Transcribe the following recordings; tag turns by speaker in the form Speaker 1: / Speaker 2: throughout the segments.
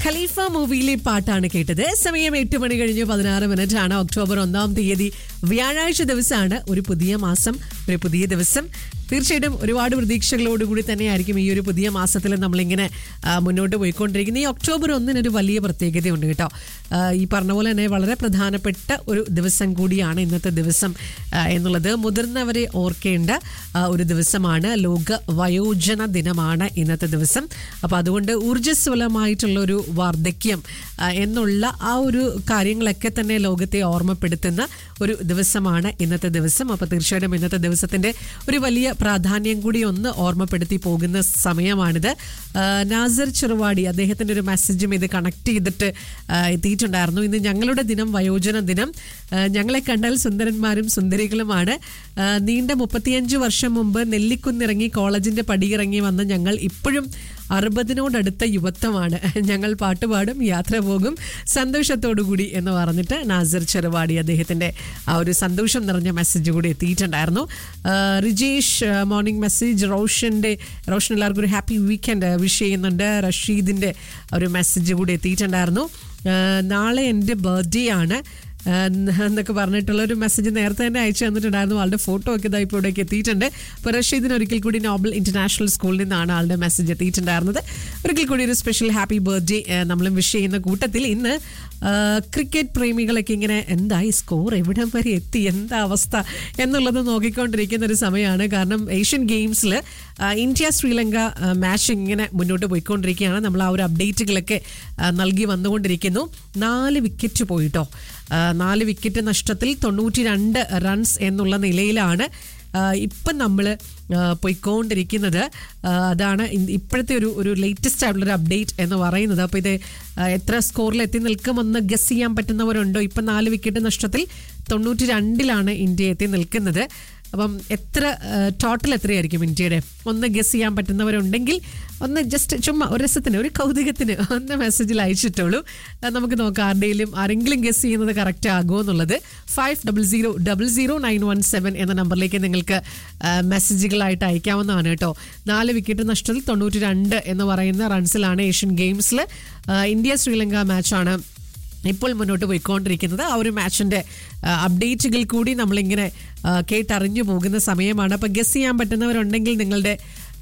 Speaker 1: ഖലീഫ മൂവിയിലെ പാട്ടാണ് കേട്ടത് സമയം എട്ട് മണി കഴിഞ്ഞ് പതിനാറ് മിനിറ്റ് ആണ് ഒക്ടോബർ ഒന്നാം തീയതി വ്യാഴാഴ്ച ദിവസമാണ് ഒരു പുതിയ മാസം ഒരു പുതിയ ദിവസം തീർച്ചയായിട്ടും ഒരുപാട് പ്രതീക്ഷകളോടുകൂടി തന്നെയായിരിക്കും ഈ ഒരു പുതിയ മാസത്തിൽ നമ്മളിങ്ങനെ ആ, മുന്നോട്ട് പോയിക്കൊണ്ടിരിക്കുന്നത് ഈ ഒക്ടോബർ ഒന്നിനൊരു വലിയ പ്രത്യേകതയുണ്ട് കേട്ടോ ആ, ഈ പറഞ്ഞ പോലെ തന്നെ വളരെ പ്രധാനപ്പെട്ട ഒരു ദിവസം കൂടിയാണ് ഇന്നത്തെ ദിവസം ആ, എന്നുള്ളത് മുതിർന്നവരെ ഓർക്കേണ്ട ആ, ഒരു ദിവസമാണ് ലോക വയോജന ദിനമാണ് ഇന്നത്തെ ദിവസം അപ്പോൾ അതുകൊണ്ട് ഊർജ്ജസ്വലമായിട്ടുള്ള ഒരു വാർദ്ധക്യം ആ, എന്നുള്ള ആ ഒരു കാര്യങ്ങളൊക്കെ തന്നെ ലോകത്തെ ഓർമ്മപ്പെടുത്തുന്ന ഒരു ദിവസമാണ് ഇന്നത്തെ ദിവസം അപ്പോൾ തീർച്ചയായിട്ടും ഇന്നത്തെ ദിവസത്തിന്റെ ഒരു വലിയ പ്രാധാന്യം കൂടി ഒന്ന് ഓർമ്മപ്പെടുത്തി പോകുന്ന സമയമാണിത് ആ, നാസർ ചെറുവാടി അദ്ദേഹത്തിന്റെ ഒരു മെസ്സേജും ഇത് കണക്ട് ചെയ്തിട്ട് ആ, എത്തിയിട്ടുണ്ടായിരുന്നു ഇന്ന് ഞങ്ങളുടെ ദിനം വയോജന ദിനം ആ, ഞങ്ങളെ കണ്ടാൽ സുന്ദരന്മാരും സുന്ദരികളുമാണ് ആ, നീണ്ട മുപ്പത്തിയഞ്ച് വർഷം മുമ്പ് നെല്ലിക്കുന്നിറങ്ങി കോളേജിന്റെ പടിയിറങ്ങി വന്ന ഞങ്ങൾ ഇപ്പോഴും അറുപതിനോടടുത്ത യുവത്വമാണ് ഞങ്ങൾ പാട്ടുപാടും യാത്ര പോകും സന്തോഷത്തോടുകൂടി എന്ന് പറഞ്ഞിട്ട് നാസർ ചെറുവാടി അദ്ദേഹത്തിന്റെ ആ ഒരു സന്തോഷം നിറഞ്ഞ മെസ്സേജ് കൂടി എത്തിയിട്ടുണ്ടായിരുന്നു ആ, റിജേഷ് മോർണിംഗ് മെസ്സേജ് റോഷന്റെ റോഷൻ എല്ലാവർക്കും ഒരു ഹാപ്പി വീക്കെൻഡ് വിഷ് ചെയ്യുന്നുണ്ട് റഷീദിന്റെ ഒരു മെസ്സേജ് കൂടി എത്തിയിട്ടുണ്ടായിരുന്നു ആ, നാളെ എൻ്റെ ബർത്ത്ഡേ ആണ് ആ, എന്നൊക്കെ പറഞ്ഞിട്ടുള്ള ഒരു മെസ്സേജ് നേരത്തെ തന്നെ അയച്ചു തന്നിട്ടുണ്ടായിരുന്നു ആളുടെ ഫോട്ടോ ഒക്കെ ഇതാ ഇപ്പോൾ ഇവിടേക്ക് എത്തിയിട്ടുണ്ട് അപ്പോൾ റഷീദിന് ഒരിക്കൽ കൂടി നോബൽ ഇന്റർനാഷണൽ സ്കൂളിൽ നിന്നാണ് ആളുടെ മെസ്സേജ് എത്തിയിട്ടുണ്ടായിരുന്നത് ഒരിക്കൽ കൂടി ഒരു സ്പെഷ്യൽ ഹാപ്പി ബർത്ത്ഡേ നമ്മളും വിഷ് ചെയ്യുന്ന കൂട്ടത്തിൽ ഇന്ന് ആ, ക്രിക്കറ്റ് പ്രേമികളൊക്കെ ഇങ്ങനെ എന്തായി സ്കോർ എവിടം വരെ എത്തി എന്താ അവസ്ഥ എന്നുള്ളത് നോക്കിക്കൊണ്ടിരിക്കുന്ന ഒരു സമയമാണ് കാരണം ഏഷ്യൻ ഗെയിംസിൽ ഇന്ത്യ ശ്രീലങ്ക മാച്ച് ഇങ്ങനെ മുന്നോട്ട് പോയിക്കൊണ്ടിരിക്കുകയാണ് നമ്മൾ ആ ഒരു അപ്ഡേറ്റുകളൊക്കെ ആ, നൽകി വന്നുകൊണ്ടിരിക്കുന്നു നാല് വിക്കറ്റ് പോയിട്ടോ ആ, നാല് വിക്കറ്റ് നഷ്ടത്തിൽ തൊണ്ണൂറ്റി രണ്ട് റൺസ് എന്നുള്ള നിലയിലാണ് ആ, ഇപ്പം നമ്മൾ പോയിക്കൊണ്ടിരിക്കുന്നത് ആ, അതാണ് ഇ- ഇപ്പോഴത്തെ ഒരു ഒരു ലേറ്റസ്റ്റ് ആയിട്ടുള്ള ഒരു അപ്ഡേറ്റ് എന്ന് പറയുന്നത് അപ്പോൾ ഇത് ആ, എത്ര സ്കോറിൽ എത്തി നിൽക്കുമെന്ന് ഗസ് ചെയ്യാൻ പറ്റുന്നവരുണ്ടോ ഇപ്പം നാല് വിക്കറ്റ് നഷ്ടത്തിൽ തൊണ്ണൂറ്റി രണ്ടിലാണ് ഇന്ത്യ എത്തി നിൽക്കുന്നത് അപ്പം എത്ര ടോട്ടൽ എത്രയായിരിക്കും ഇന്ത്യയുടെ ഒന്ന് ഗസ് ചെയ്യാൻ പറ്റുന്നവരുണ്ടെങ്കിൽ ഒന്ന് ജസ്റ്റ് ചുമ്മാ ഒരു രസത്തിന് ഒരു കൗതുകത്തിന് ഒന്ന് മെസ്സേജിൽ അയച്ചിട്ടുള്ളൂ അത് നമുക്ക് നോക്കാം ആരുടെയും ആരെങ്കിലും ഗസ് ചെയ്യുന്നത് കറക്റ്റ് ആകുമോ എന്നുള്ളത് five double zero double zero nine one seven എന്ന നമ്പറിലേക്ക് നിങ്ങൾക്ക് ആ, മെസ്സേജുകളായിട്ട് അയക്കാവുന്നതാണ് കേട്ടോ നാല് വിക്കറ്റ് നഷ്ടത്തിൽ തൊണ്ണൂറ്റി രണ്ട് എന്ന് പറയുന്ന റൺസിലാണ് ഏഷ്യൻ ഗെയിംസിൽ ഇന്ത്യ ശ്രീലങ്ക മാച്ചാണ് ഇപ്പോൾ മുന്നോട്ട് പോയിക്കൊണ്ടിരിക്കുന്നത് ആ ഒരു മാച്ചിന്റെ ആ, അപ്ഡേറ്റുകൾ കൂടി നമ്മളിങ്ങനെ ആ, കേട്ടറിഞ്ഞു പോകുന്ന സമയമാണ് അപ്പം ഗസ് ചെയ്യാൻ പറ്റുന്നവരുണ്ടെങ്കിൽ നിങ്ങളുടെ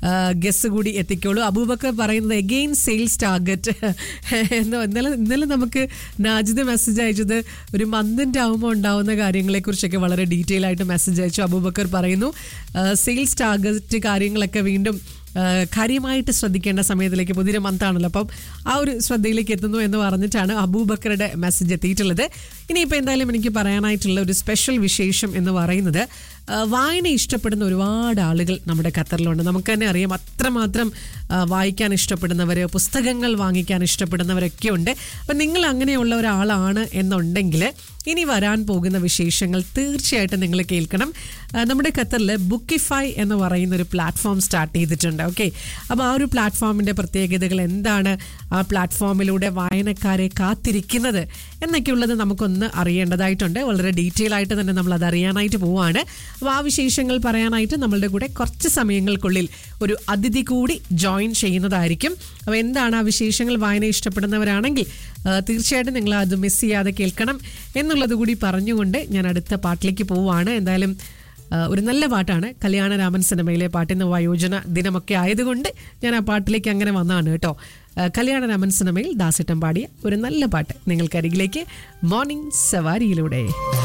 Speaker 1: ഗസ് കൂടി എത്തിക്കോളൂ അബൂബക്കർ പറയുന്നത് എഗെയിൻ സെയിൽസ് ടാർഗറ്റ് എന്ന് ഇന്നലെ ഇന്നലെ നമുക്ക് നാജിദ് മെസ്സേജ് അയച്ചത് ഒരു മന്തിൻ്റെ ആവുമ്പോൾ ഉണ്ടാവുന്ന കാര്യങ്ങളെക്കുറിച്ചൊക്കെ വളരെ ഡീറ്റെയിൽ ആയിട്ട് മെസ്സേജ് അയച്ചു അബൂബക്കർ പറയുന്നു സെയിൽസ് ടാർഗറ്റ് കാര്യങ്ങളൊക്കെ വീണ്ടും ആ, കാര്യമായിട്ട് ശ്രദ്ധിക്കേണ്ട സമയത്തിലേക്ക് പുതിയ മന്താണല്ലോ അപ്പം ആ ഒരു ശ്രദ്ധയിലേക്ക് എത്തുന്നു എന്ന് പറഞ്ഞിട്ടാണ് അബൂബക്കറുടെ മെസ്സേജ് എത്തിയിട്ടുള്ളത് ഇനിയിപ്പോൾ എന്തായാലും എനിക്ക് പറയാനായിട്ടുള്ള ഒരു സ്പെഷ്യൽ വിശേഷം എന്ന് പറയുന്നത് ആ, വായന ഇഷ്ടപ്പെടുന്ന ഒരുപാട് ആളുകൾ നമ്മുടെ ഖത്തറിലുണ്ട് നമുക്ക് തന്നെ അറിയാം അത്രമാത്രം ആ, വായിക്കാൻ ഇഷ്ടപ്പെടുന്നവർ പുസ്തകങ്ങൾ വാങ്ങിക്കാൻ ഇഷ്ടപ്പെടുന്നവരൊക്കെ ഉണ്ട് അപ്പം നിങ്ങൾ അങ്ങനെയുള്ള ഒരാളാണ് എന്നുണ്ടെങ്കിൽ ഇനി വരാൻ പോകുന്ന വിശേഷങ്ങൾ തീർച്ചയായിട്ടും നിങ്ങൾ കേൾക്കണം ആ, നമ്മുടെ ഖത്തറിൽ ബുക്കിഫൈ എന്ന് പറയുന്ന ഒരു പ്ലാറ്റ്ഫോം സ്റ്റാർട്ട് ചെയ്തിട്ടുണ്ട് ഓക്കെ അപ്പോൾ ആ ഒരു പ്ലാറ്റ്ഫോമിൻ്റെ പ്രത്യേകതകൾ എന്താണ് ആ പ്ലാറ്റ്ഫോമിലൂടെ വായനക്കാരെ കാത്തിരിക്കുന്നത് എന്നൊക്കെയുള്ളത് നമുക്കൊന്ന് അറിയേണ്ടതായിട്ടുണ്ട് വളരെ ഡീറ്റെയിൽ ആയിട്ട് തന്നെ നമ്മൾ അത് അറിയാനായിട്ട് പോവുകയാണ് അപ്പോൾ ആ വിശേഷങ്ങൾ പറയാനായിട്ട് നമ്മളുടെ കൂടെ കുറച്ച് സമയങ്ങൾക്കുള്ളിൽ ഒരു അതിഥി കൂടി ജോയിൻ ചെയ്യുന്നതായിരിക്കും അപ്പോൾ എന്താണ് ആ വിശേഷങ്ങൾ വായന ഇഷ്ടപ്പെടുന്നവരാണെങ്കിൽ ആ, തീർച്ചയായിട്ടും നിങ്ങൾ അത് മിസ് ചെയ്യാതെ കേൾക്കണം എന്നുള്ളത് കൂടി പറഞ്ഞുകൊണ്ട് ഞാൻ അടുത്ത പാട്ടിലേക്ക് പോവുകയാണ് എന്തായാലും ആ, ഒരു നല്ല പാട്ടാണ് കല്യാണരാമൻ സിനിമയിലെ പാട്ടിന്ന് വയോജന ദിനമൊക്കെ ആയതുകൊണ്ട് ഞാൻ ആ പാട്ടിലേക്ക് അങ്ങനെ വന്നതാണ് കേട്ടോ ആ, കല്യാണരാമൻ സിനിമയിൽ ദാസിട്ടം പാടിയ ഒരു നല്ല പാട്ട് നിങ്ങൾക്കരികിലേക്ക് മോർണിംഗ് സവാരിയിലൂടെ